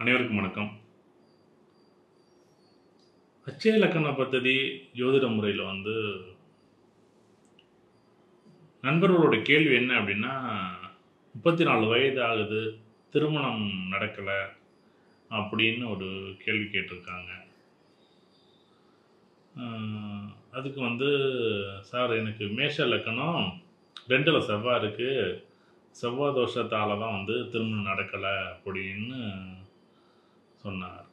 அனைவருக்கும் வணக்கம் அச்சய இலக்கண பദ്ധதி ஜோதிட முறையில் வந்து நண்பர்களோட கேள்வி என்ன அப்படின்னா முப்பத்தி நாலு வயது ஆகுது திருமணம் நடக்கலை அப்படின்னு ஒரு கேள்வி கேட்டிருக்காங்க ஆஹ் அதுக்கு வந்து சார் எனக்கு மேஷ லக்கணம் ரெண்டில் செவ்வாய் இருக்குது செவ்வாய் தோஷத்தால் தான் வந்து திருமணம் நடக்கலை அப்படின்னு சொன்னார்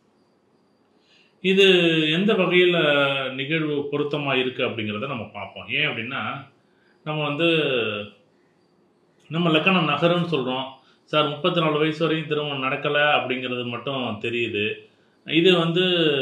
இது எந்த வகையில் நிகழ்வு பொருத்தமாக இருக்குது அப்படிங்கிறத நம்ம பார்ப்போம் ஏன் அப்படின்னா நம்ம வந்து நம்ம லக்கணம் நகருன்னு சொல்கிறோம் சார் முப்பத்தி நாலு வயசு வரையும் திருமணம் நடக்கலை அப்படிங்கிறது மட்டும் தெரியுது இது வந்து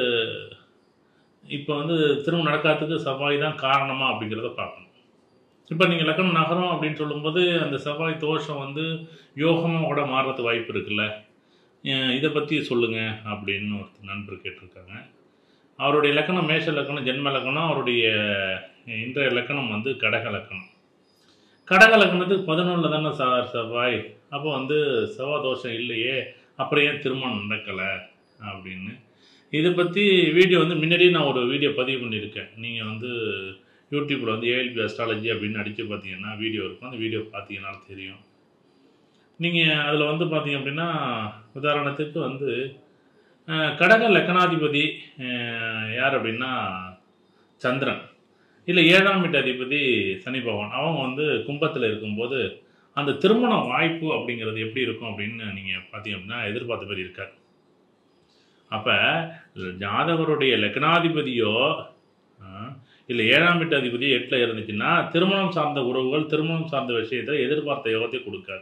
இப்போ வந்து திருமணம் நடக்காததுக்கு செவ்வாய் தான் காரணமா அப்படிங்கிறத பார்க்கணும் இப்போ நீங்கள் லக்கணம் நகரம் அப்படின்னு சொல்லும்போது அந்த செவ்வாய் தோஷம் வந்து யோகமாக கூட மாறுறதுக்கு வாய்ப்பு இருக்குல்ல அஹ் இதை பற்றி சொல்லுங்க அப்படின்னு ஒரு நண்பர் கேட்டிருக்காங்க அவருடைய லக்கணம் மேஷ லக்கணம் ஜென்ம லக்கணம் அவருடைய இன்றைய லக்கணம் வந்து கடக லக்கணம் கடக லக்கணத்துக்கு பதினொன்றில் தானே சார் செவ்வாய் அப்போ வந்து செவ்வாய் தோஷம் இல்லையே அப்புறம் ஏன் திருமணம் நடக்கலை அப்படின்னு இதை பற்றி வீடியோ வந்து முன்னாடியே நான் ஒரு வீடியோ பதிவு பண்ணியிருக்கேன் நீங்கள் வந்து யூடியூப்பில் வந்து ஏஎல்பி அஸ்ட்ராலஜி அப்படின்னு அடித்து பார்த்தீங்கன்னா வீடியோ இருக்கும் அந்த வீடியோ பார்த்தீங்கன்னா தெரியும் நீங்கள் அதில் வந்து பார்த்தீங்க அப்படின்னா உதாரணத்துக்கு வந்து அஹ், கடக லக்கணாதிபதி அஹ், யார் அப்படின்னா சந்திரன் இல்லை ஏழாம் வீட்டு அதிபதி சனி பகவான் அவங்க வந்து கும்பத்தில் இருக்கும்போது அந்த திருமண வாய்ப்பு அப்படிங்கிறது எப்படி இருக்கும் அப்படின்னு நீங்கள் பார்த்தீங்க அப்படின்னா எதிர்பார்த்த மாதிரி இருக்காது அப்போ ஜாதகருடைய லக்னாதிபதியோ இல்லை ஏழாம் வீட்டு அதிபதியோ எட்டில் இருந்துச்சுன்னா திருமணம் சார்ந்த உறவுகள் திருமணம் சார்ந்த விஷயத்தை எதிர்பார்த்த யோகத்தை கொடுக்காது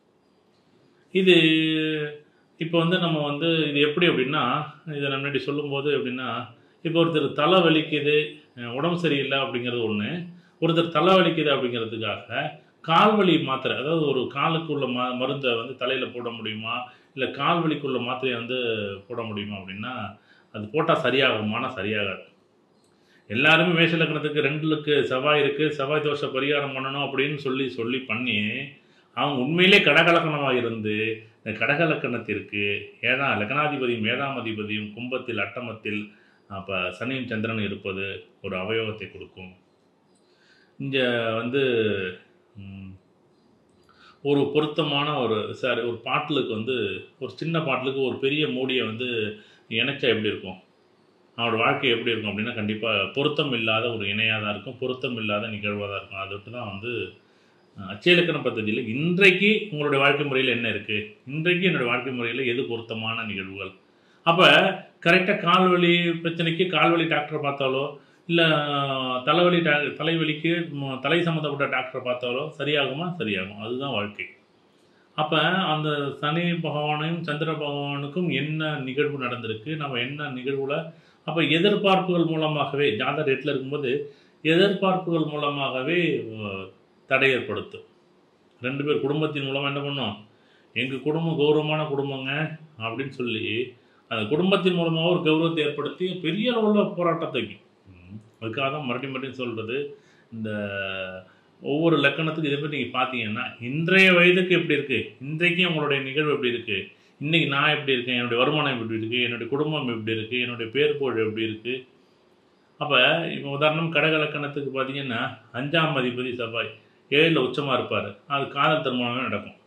இது இப்போ வந்து நம்ம வந்து இது எப்படி அப்படின்னா இதை நம்ம முன்னாடி சொல்லும்போது எப்படின்னா இப்போ ஒருத்தர் தலை வலிக்குது அஹ் உடம்பு சரியில்லை அப்படிங்கிறது ஒன்று ஒருத்தர் தலை வலிக்குது அப்படிங்கிறதுக்காக கால் வலி மாத்திரை அதாவது ஒரு காலுக்குள்ள ம மருந்தை வந்து தலையில் போட முடியுமா இல்லை கால் வலிக்குள்ள மாத்திரையை வந்து போட முடியுமா அப்படின்னா அது போட்டால் சரியாகுமானா சரியாகாது எல்லாருமே மேஷ லக்னத்துக்கு ரெண்டுலுக்கு செவ்வாய் இருக்குது செவ்வாய் தோஷ பரிகாரம் பண்ணணும் அப்படின்னு சொல்லி சொல்லி பண்ணி அவங்க உண்மையிலே கடகலக்கணமாக இருந்து இந்த கடகலக்கணத்திற்கு ஏழாம் லக்னாதிபதியும் ஏழாம் அதிபதியும் கும்பத்தில் அட்டமத்தில் அப்போ சனியும் சந்திரன் இருப்பது ஒரு அவயோகத்தை கொடுக்கும் இங்கே வந்து ம், ஒரு பொருத்தமான ஒரு சாரி ஒரு பாட்டிலுக்கு வந்து ஒரு சின்ன பாட்டிலுக்கு ஒரு பெரிய மூடியை வந்து இணைச்சா எப்படி இருக்கும் அவனோட வாழ்க்கை எப்படி இருக்கும் அப்படின்னா கண்டிப்பாக பொருத்தம் இல்லாத ஒரு இணையாக தான் இருக்கும் பொருத்தம் இல்லாத நிகழ்வாக தான் இருக்கும் அதுக்கு தான் வந்து அஹ், அச்சயலக்கண பദ്ധதியில் இன்றைக்கு உங்களுடைய வாழ்க்கை முறையில் என்ன இருக்குது இன்றைக்கு என்னுடைய வாழ்க்கை முறையில் எது பொருத்தமான நிகழ்வுகள் அப்போ கரெக்டாக கால்வலி பிரச்சனைக்கு கால்வலி டாக்டரை பார்த்தாலோ இல்லை தலைவலி டா தலைவலிக்கு ம், தலை சம்மந்தப்பட்ட டாக்டரை பார்த்தாலோ சரியாகுமா சரியாகும் அதுதான் வாழ்க்கை அப்போ அந்த சனி பகவானையும் சந்திர பகவானுக்கும் என்ன நிகழ்வு நடந்திருக்கு நம்ம என்ன நிகழ்வுல அப்போ எதிர்பார்ப்புகள் மூலமாகவே ஜாதர் எட்டில் இருக்கும்போது எதிர்பார்ப்புகள் மூலமாகவே அஹ், தடை ஏற்படுத்தும் ரெண்டு பேர் குடும்பத்தின் மூலமாக என்ன பண்ணோம் எங்கள் குடும்பம் கௌரவமான குடும்பங்க அப்படின்னு சொல்லி அந்த குடும்பத்தின் மூலமாக ஒரு கௌரவத்தை ஏற்படுத்தி பெரிய அளவில் போராட்டத்தை வைக்கும் ம். அதுக்காக தான் மறுபடியும் மறுபடியும் சொல்கிறது இந்த ஒவ்வொரு லக்கணத்துக்கு இதை பற்றி நீங்கள் பார்த்தீங்கன்னா இன்றைய வயதுக்கு எப்படி இருக்குது இன்றைக்கு உங்களுடைய நிகழ்வு எப்படி இருக்குது இன்றைக்கி நான் எப்படி இருக்கேன் என்னுடைய வருமானம் எப்படி இருக்குது என்னுடைய குடும்பம் எப்படி இருக்குது என்னுடைய பேர் புகழ் எப்படி இருக்குது அப்போ இப்போ உதாரணம் கடக லக்கணத்துக்கு பார்த்தீங்கன்னா அஞ்சாம் அதிபதி செவ்வாய் ஏழில் உச்சமாக இருப்பார் அது காதல் திருமணமே நடக்கும்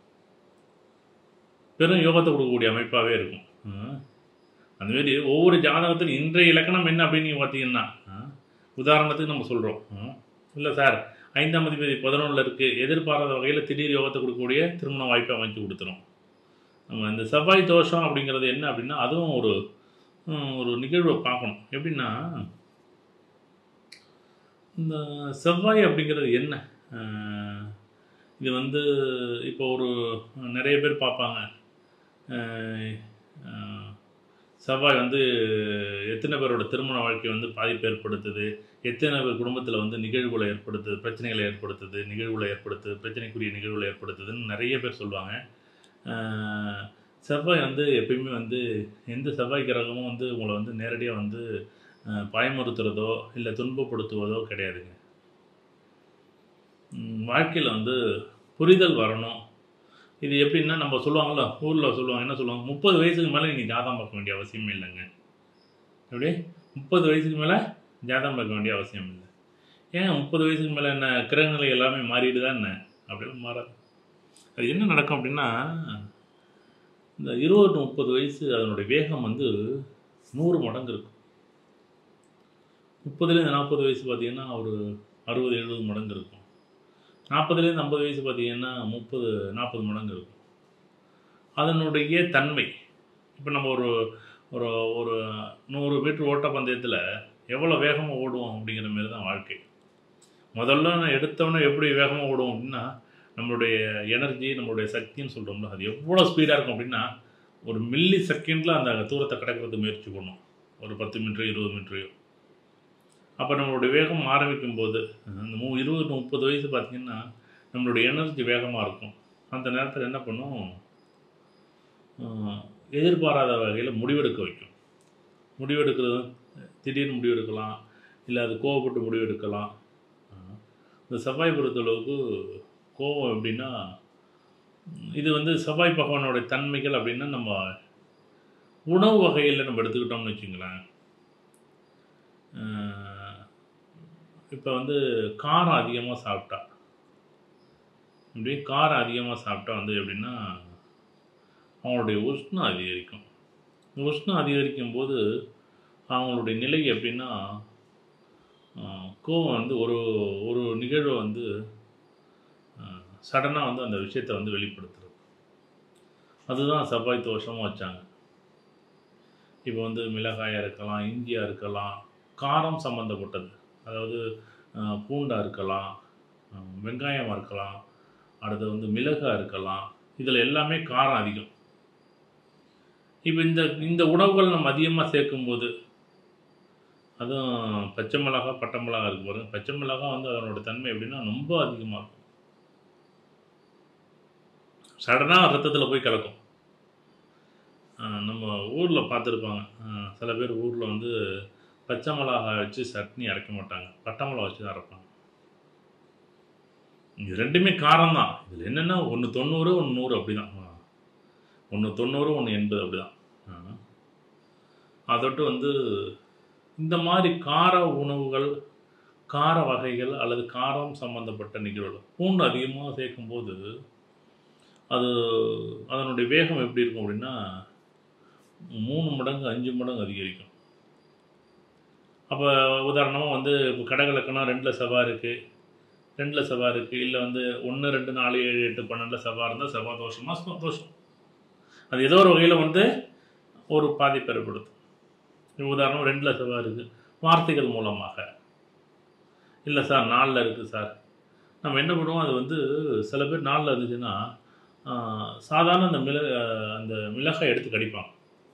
பெரும் யோகத்தை கொடுக்கக்கூடிய அமைப்பாகவே இருக்கும் ம். அந்த மாதிரி ஒவ்வொரு ஜாதகத்திலும் இன்றைய இலக்கணம் என்ன அப்படின்னு நீங்கள் பார்த்தீங்கன்னா ஆ, உதாரணத்துக்கு நம்ம சொல்கிறோம் இல்லை சார் ஐந்தாம் அதிபதி பதினொன்றில் இருக்குது எதிர்பாராத வகையில் திடீர் யோகத்தை கொடுக்கக்கூடிய திருமண வாய்ப்பை அமைச்சு கொடுத்துரும் நம்ம இந்த செவ்வாய் தோஷம் அப்படிங்கிறது என்ன அப்படின்னா அதுவும் ஒரு ம், ஒரு நிகழ்வை பார்க்கணும் எப்படின்னா இந்த செவ்வாய் அப்படிங்கிறது என்ன ஆஹ், இது வந்து இப்போ ஒரு நிறைய பேர் பார்ப்பாங்க ஆஹ், ஆஹ், செவ்வாய் வந்து எத்தனை பேரோட திருமண வாழ்க்கை வந்து பாதிப்பு ஏற்படுத்துது எத்தனை பேர் குடும்பத்தில் வந்து நிகழ்வுகளை ஏற்படுத்துது பிரச்சனைகளை ஏற்படுத்துது நிகழ்வுகளை ஏற்படுத்துது பிரச்சனைக்குரிய நிகழ்வுகளை ஏற்படுத்துதுன்னு நிறைய பேர் சொல்லுவாங்க ஆஹ், செவ்வாய் வந்து எப்பயுமே வந்து எந்த செவ்வாய் கிரகமும் வந்து உங்களை வந்து நேரடியாக வந்து ஆஹ், பயமுறுத்துறதோ இல்லை துன்பப்படுத்துவதோ கிடையாதுங்க வாழ்க்கையில் வந்து புரிதல் வரணும் இது எப்படின்னா நம்ம சொல்லுவாங்கள்ல ஊரில் சொல்லுவாங்க என்ன சொல்லுவாங்க முப்பது வயசுக்கு மேலே நீங்கள் ஜாதகம் பார்க்க வேண்டிய அவசியமே இல்லைங்க எப்படி முப்பது வயசுக்கு மேலே ஜாதகம் பார்க்க வேண்டிய அவசியம் இல்லை ஏன் முப்பது வயசுக்கு மேலே என்ன கிரகநிலை எல்லாமே மாறிடுதா என்ன அப்படிலாம் மாறாது அது என்ன நடக்கும் அப்படின்னா இந்த இருபது to முப்பது வயசு அதனுடைய வேகம் வந்து நூறு மடங்கு இருக்கும் முப்பதுலேருந்து நாற்பது வயசு பார்த்தீங்கன்னா ஒரு அறுபது எழுபது மடங்கு இருக்கும் நாற்பதுலேருந்து ஐம்பது வயசு பார்த்தீங்கன்னா முப்பது நாற்பது மடங்கு இருக்கும் அதனுடைய தன்மை இப்போ நம்ம ஒரு ஒரு ஒரு நூறு மீட்டர் ஓட்டப்பந்தயத்தில் எவ்வளோ வேகமாக ஓடுவோம் அப்படிங்கிற மாரி தான் வாழ்க்கை முதல்ல நான் எடுத்தவொடனே எப்படி வேகமாக ஓடுவோம் அப்படின்னா நம்மளுடைய எனர்ஜி நம்மளுடைய சக்தின்னு சொல்கிறோம்ல அது எவ்வளோ ஸ்பீடாக இருக்கும் அப்படின்னா ஒரு மில்லி செகண்டில் அந்த தூரத்தை கடக்கிறதுக்கு முயற்சி பண்ணும் ஒரு பத்து மீட்டர் இருபது மீட்டரையோ அப்போ நம்மளுடைய வேகம் ஆரம்பிக்கும் போது அந்த மூ இருபது to முப்பது வயசு பார்த்திங்கன்னா நம்மளுடைய எனர்ஜி வேகமாக இருக்கும் அந்த நேரத்தில் என்ன பண்ணும் ஆஹ், எதிர்பாராத வகையில் முடிவெடுக்க வைக்கும் முடிவெடுக்கிறது திடீர்னு முடிவெடுக்கலாம் இல்லை அது கோவப்பட்டு முடிவெடுக்கலாம் ஆஹ், இந்த செவ்வாய் பொறுத்தளவுக்கு கோவம் எப்படின்னா உம், இது வந்து செவ்வாய் பகவானோட தன்மைகள் அப்படின்னா நம்ம உணவு வகையில் நம்ம எடுத்துக்கிட்டோம்னு வச்சுங்களேன் இப்போ வந்து காரம் அதிகமாக சாப்பிட்டா இப்படி காரம் அதிகமாக சாப்பிட்டா வந்து எப்படின்னா அவங்களுடைய உஷ்ணம் அதிகரிக்கும் உஷ்ணம் அதிகரிக்கும் போது அவங்களுடைய நிலை எப்படின்னா ஆஹ், கோவம் வந்து ஒரு ஒரு நிகழ்வை வந்து சடனாக வந்து அந்த விஷயத்தை வந்து வெளிப்படுத்துறது அதுதான் செவ்வாய் தோஷமாக வச்சாங்க இப்போ வந்து மிளகாயாக இருக்கலாம் இஞ்சியாக இருக்கலாம் காரம் சம்மந்தப்பட்டது அதாவது அஹ், பூண்டா இருக்கலாம் அஹ், வெங்காயமாக இருக்கலாம் அடுத்து வந்து மிளகா இருக்கலாம் இதில் எல்லாமே காரம் அதிகம் இப்போ இந்த இந்த உணவுகள் நம்ம அதிகமாக சேர்க்கும்போது அதுவும் பச்சை மிளகா பட்டை மிளகா இருக்கு பாருங்க பச்சை மிளகா வந்து அதனோட தன்மை எப்படின்னா ரொம்ப அதிகமாக இருக்கும் சடனாக ரத்தத்தில் போய் கலக்கும் ஆஹ் நம்ம ஊரில் பார்த்துருப்பாங்க ஆஹ் சில பேர் ஊரில் வந்து பச்சை மிளகா வச்சு சட்னி அரைக்க மாட்டாங்க பட்டை மிளகா வச்சு தான் அரைப்பாங்க இது ரெண்டுமே காரம் தான் இதில் என்னென்னா ஒன்று தொண்ணூறு ஒன்று நூறு அப்படி தான் ஒன்று தொண்ணூறு ஒன்று எண்பது அப்படி தான் அதோட்டு வந்து இந்த மாதிரி கார உணவுகள் கார வகைகள் அல்லது காரம் சம்பந்தப்பட்ட நிகழ்வுகள் பூண்டு அதிகமாக சேர்க்கும்போது அது அதனுடைய வேகம் எப்படி இருக்கும் அப்படின்னா மூணு மடங்கு அஞ்சு மடங்கு அதிகரிக்கும் அப்போ உதாரணமாக வந்து இப்போ கடகலக்கணம் ரெண்டில் செவ்வாய் இருக்குது ரெண்டில் செவ்வாய் இருக்குது இல்லை வந்து ஒன்று ரெண்டு நாலு ஏழு எட்டு பன்னெண்டில் செவ்வாய் இருந்தால் செவ்வாய் தோஷமா தோஷம் அது ஏதோ ஒரு வகையில் வந்து ஒரு பாதிப்பு ஏற்படுத்தும் இப்போ உதாரணம் ரெண்டில் செவ்வாய் இருக்குது வார்த்தைகள் மூலமாக இல்லை சார் நாலில் இருக்குது சார் நம்ம என்ன பண்ணுவோம் அது வந்து சில பேர் நாளில் இருந்துச்சுன்னா ஆஹ், சாதாரண அந்த மிள ஆஹ், அந்த மிளகாய் எடுத்து கடிப்பாங்க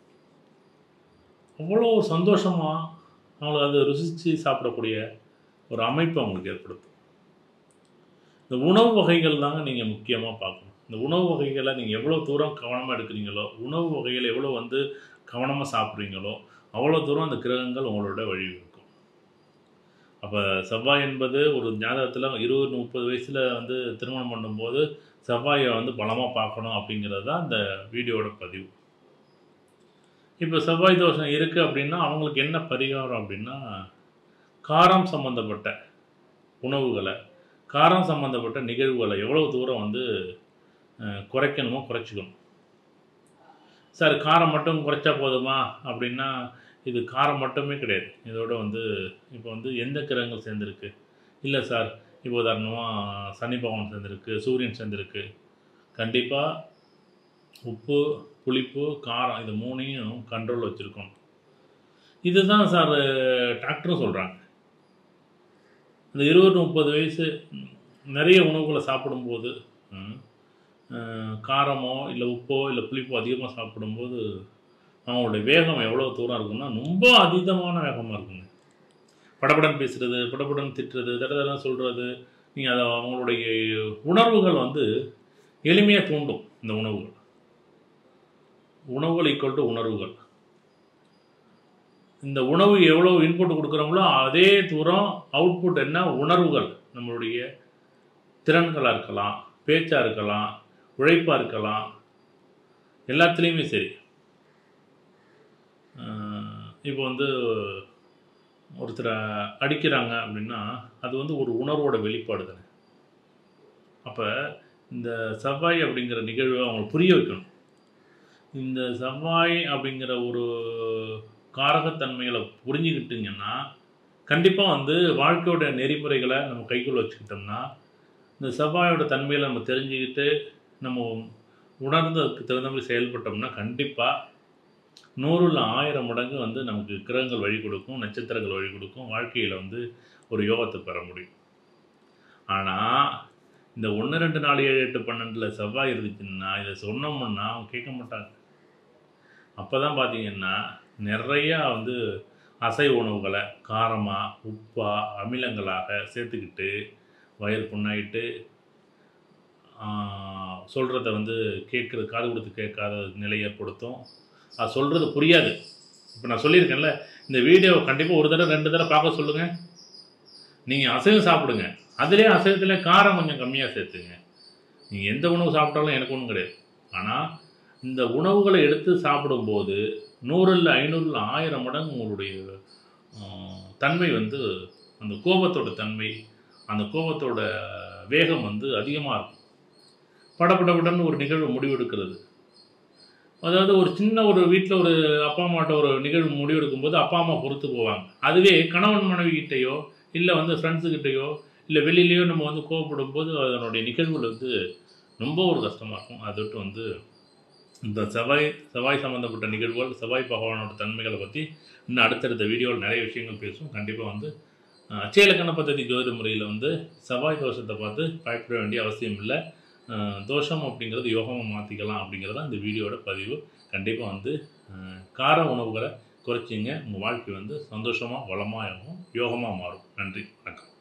அவ்வளோ சந்தோஷமாக அவங்களுக்கு அதை ருசித்து சாப்பிடக்கூடிய ஒரு அமைப்பு அவங்களுக்கு ஏற்படுத்தும் இந்த உணவு வகைகள் தாங்க நீங்கள் முக்கியமாக பார்க்கணும் இந்த உணவு வகைகளை நீங்கள் எவ்வளோ தூரம் கவனமாக எடுக்கிறீங்களோ உணவு வகைகளை எவ்வளோ வந்து கவனமாக சாப்பிட்றீங்களோ அவ்வளோ தூரம் அந்த கிரகங்கள் உங்களோட வழி இருக்கும் அப்போ செவ்வாய் என்பது ஒரு ஜாதகத்தில் இருபது முப்பது வயசில் வந்து திருமணம் பண்ணும்போது செவ்வாயை வந்து பலமாக பார்க்கணும் அப்படிங்கிறது தான் இந்த வீடியோட பதிவு இப்போ செவ்வாய் தோஷம் இருக்குது அப்படின்னா அவங்களுக்கு என்ன பரிகாரம் அப்படின்னா காரம் சம்மந்தப்பட்ட உணவுகளை காரம் சம்மந்தப்பட்ட நிகழ்வுகளை எவ்வளோ தூரம் வந்து அஹ், குறைக்கணுமோ குறைச்சிக்கணும் சார் காரம் மட்டும் குறைச்சா போதுமா அப்படின்னா இது காரம் மட்டுமே கிடையாது இதோட வந்து இப்போ வந்து எந்த கிரகங்கள் சேர்ந்துருக்கு இல்லை சார் இப்போ உதாரணமாக சனி பகவான் சேர்ந்துருக்கு சூரியன் சேர்ந்துருக்கு கண்டிப்பாக உப்பு புளிப்பு காரம் இது மூணையும் கண்ட்ரோல் வச்சுருக்கணும் இதுதான் சார் டாக்டரும் சொல்கிறாங்க இந்த இருபது முப்பது வயசு ம், நிறைய உணவுகளை சாப்பிடும்போது ம், அஹ், காரமோ இல்லை உப்போ இல்லை புளிப்போ அதிகமாக சாப்பிடும்போது அவங்களுடைய வேகம் எவ்வளோ தூரம் இருக்கும்னா ரொம்ப அதீதமான வேகமாக இருக்குங்க படபடன் பேசுறது படபடன் திட்டுறது தடதெல்லாம் சொல்கிறது நீங்கள் அதை அவங்களுடைய உணர்வுகள் வந்து எளிமையாக தூண்டும் இந்த உணவுகள் உணவுகள் ஈக்குவல் டு உணர்வுகள் இந்த உணவு எவ்வளோ இன்புட் கொடுக்குறோங்களோ அதே தூரம் அவுட்புட் என்ன உணர்வுகள் நம்மளுடைய திறன்களாக இருக்கலாம் பேச்சாக இருக்கலாம் உழைப்பாக இருக்கலாம் எல்லாத்துலேயுமே சரி ஆஹ் இப்போ வந்து ஒருத்தரை அடிக்கிறாங்க அப்படின்னா அது வந்து ஒரு உணர்வோட வெளிப்பாடு தானே அப்போ இந்த செவ்வாய் அப்படிங்கிற நிகழ்வை அவங்களுக்கு புரிய வைக்கணும் இந்த செவ்வாய் அப்படிங்கிற ஒரு காரகத்தன்மைகளை புரிஞ்சுக்கிட்டிங்கன்னா கண்டிப்பாக வந்து வாழ்க்கையோட நெறிமுறைகளை நம்ம கைக்குள்ள வச்சுக்கிட்டோம்னா இந்த செவ்வாயோட தன்மைகளை நம்ம தெரிஞ்சுக்கிட்டு நம்ம உணர்ந்ததுக்கு தகுந்த மாதிரி செயல்பட்டோம்னா கண்டிப்பாக நூறுல ஆயிரம் மடங்கு வந்து நமக்கு கிரகங்கள் வழி கொடுக்கும் நட்சத்திரங்கள் வழி கொடுக்கும் வாழ்க்கையில் வந்து ஒரு யோகத்தை பெற முடியும் ஆனால் இந்த ஒன்று ரெண்டு நாலு ஏழு எட்டு பன்னெண்டில் செவ்வாய் இருந்துச்சுன்னா இதை சொன்னோம்னா அவங்க கேட்க மாட்டாங்க அப்போ தான் பார்த்தீங்கன்னா நிறையா வந்து அசைவ உணவுகளை காரமாக உப்பாக அமிலங்களாக சேர்த்துக்கிட்டு வயிறு புண்ணாயிட்டு சொல்கிறத வந்து கேட்குறது காது கொடுத்து கேட்காத நிலை ஏற்படுத்தும் அது சொல்கிறது புரியாது இப்போ நான் சொல்லியிருக்கேன்ல இந்த வீடியோவை கண்டிப்பாக ஒரு தடவை ரெண்டு தடவை பார்க்க சொல்லுங்கள் நீங்கள் அசைவம் சாப்பிடுங்க அதிலே அசைவத்தில் காரம் கொஞ்சம் கம்மியாக சேர்த்துங்க நீங்கள் எந்த உணவு சாப்பிட்டாலும் எனக்கு ஒன்றும் கிடையாது ஆனால் இந்த உணவுகளை எடுத்து சாப்பிடும்போது நூறில் ஐநூறில் ஆயிரம் மடங்கு உங்களுடைய ஆஹ், தன்மை வந்து அந்த கோபத்தோட தன்மை அந்த கோபத்தோட வேகம் வந்து அதிகமாக இருக்கும் படபடபடன்னு ஒரு நிகழ்வு முடிவெடுக்கிறது அதாவது ஒரு சின்ன ஒரு வீட்டில் ஒரு அப்பா அம்மாட்ட ஒரு நிகழ்வு முடிவெடுக்கும்போது அப்பா அம்மா பொறுத்து போவாங்க அதுவே கணவன் மனைவி கிட்டேயோ இல்லை வந்து ஃப்ரெண்ட்ஸுக்கிட்டேயோ இல்லை வெளியிலையோ நம்ம வந்து கோவப்படும் போது அதனுடைய நிகழ்வுகள் வந்து ரொம்ப ஒரு கஷ்டமாக இருக்கும் அதை விட்டு வந்து இந்த செவ்வாய் செவ்வாய் சம்மந்தப்பட்ட நிகழ்வுகள் செவ்வாய் பகவானோட தன்மைகளை பற்றி இன்னும் அடுத்தடுத்த வீடியோவில் நிறைய விஷயங்கள் பேசுவோம் கண்டிப்பாக வந்து அஹ், அச்சய இலக்கண பദ്ധதி ஜோதிட முறையில் வந்து செவ்வாய் தோஷத்தை பார்த்து பயப்பட வேண்டிய அவசியம் இல்லை அஹ், தோஷம் அப்படிங்கிறது யோகமாக மாற்றிக்கலாம் அப்படிங்கிறது தான் இந்த வீடியோட பதிவு கண்டிப்பாக வந்து அஹ், கார உணவுகளை குறைச்சிங்க உங்கள் வாழ்க்கை வந்து சந்தோஷமாக வளமாகவும் யோகமாக மாறும் நன்றி வணக்கம்